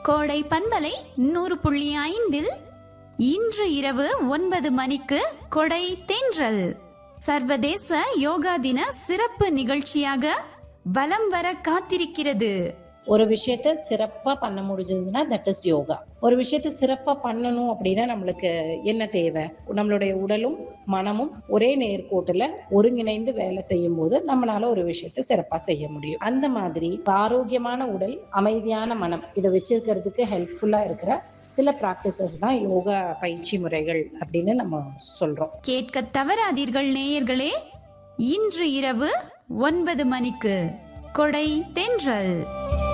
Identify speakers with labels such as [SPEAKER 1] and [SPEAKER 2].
[SPEAKER 1] கோடை பண்பலை நூறு புள்ளி ஐந்தில் இன்று இரவு ஒன்பது மணிக்கு கொடை தென்றல் சர்வதேச யோகா தின சிறப்பு நிகழ்ச்சியாக வலம் வர காத்திருக்கிறது
[SPEAKER 2] ஒரு விஷயத்த சிறப்பா பண்ண முடிஞ்சதுன்னா தட் இஸ் யோகா ஒரு விஷயத்த சிறப்பா பண்ணணும் அப்படின்னா நம்மளுக்கு என்ன தேவை நம்மளுடைய உடலும் மனமும் ஒரே நேர்கோட்டுல ஒருங்கிணைந்து வேலை செய்யும் போது நம்மளால ஒரு விஷயத்த சிறப்பா செய்ய முடியும் அந்த மாதிரி ஆரோக்கியமான உடல் அமைதியான மனம் இதை வச்சிருக்கிறதுக்கு ஹெல்ப்ஃபுல்லா இருக்கிற சில ப்ராக்டிசஸ் தான் யோகா பயிற்சி முறைகள் அப்படின்னு நம்ம சொல்றோம்
[SPEAKER 1] கேட்க தவறாதீர்கள் நேயர்களே இன்று இரவு ஒன்பது மணிக்கு கொடை தென்றல்